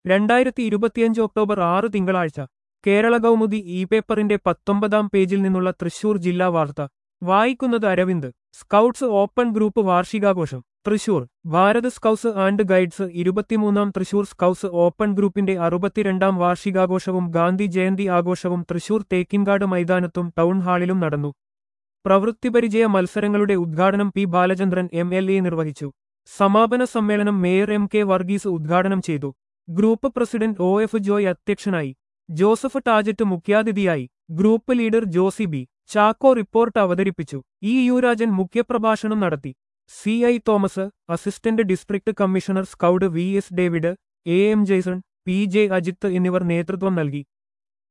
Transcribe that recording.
രണ്ടായിരത്തി ഇരുപത്തിയഞ്ച് ഒക്ടോബർ ആറ് തിങ്കളാഴ്ച കേരള കൗമുദി ഇ പേപ്പറിന്റെ പത്തൊമ്പതാം പേജിൽ നിന്നുള്ള തൃശൂർ ജില്ലാ വാർത്ത വായിക്കുന്നത് അരവിന്ദ് സ്കൗട്ട്സ് ഓപ്പൺ ഗ്രൂപ്പ് വാർഷികാഘോഷം Thrissur Bharat scouts and guides ഇരുപത്തിമൂന്നാം തൃശൂർ സ്കൗട്ട്സ് ഓപ്പൺ ഗ്രൂപ്പിന്റെ അറുപത്തിരണ്ടാം വാർഷികാഘോഷവും ഗാന്ധി ജയന്തി ആഘോഷവും തൃശൂർ തേക്കിൻകാട് മൈതാനത്തും ടൗൺ ഹാളിലും നടന്നു പ്രവൃത്തിപരിചയ മത്സരങ്ങളുടെ ഉദ്ഘാടനം P Balachandran M L A നിർവഹിച്ചു സമാപന സമ്മേളനം മേയർ എം കെ വർഗീസ് ഉദ്ഘാടനം ചെയ്തു group president O F Joy അധ്യക്ഷനായി ജോസഫ് ടാജറ്റ് മുഖ്യാതിഥിയായി group leader Josy B Chacko report അവതരിപ്പിച്ചു ഇ യുരാജൻ മുഖ്യപ്രഭാഷണം നടത്തി C I Thomas assistant district commissioner scout V S David A M Jaison P J Ajith എന്നിവർ നേതൃത്വം നൽകി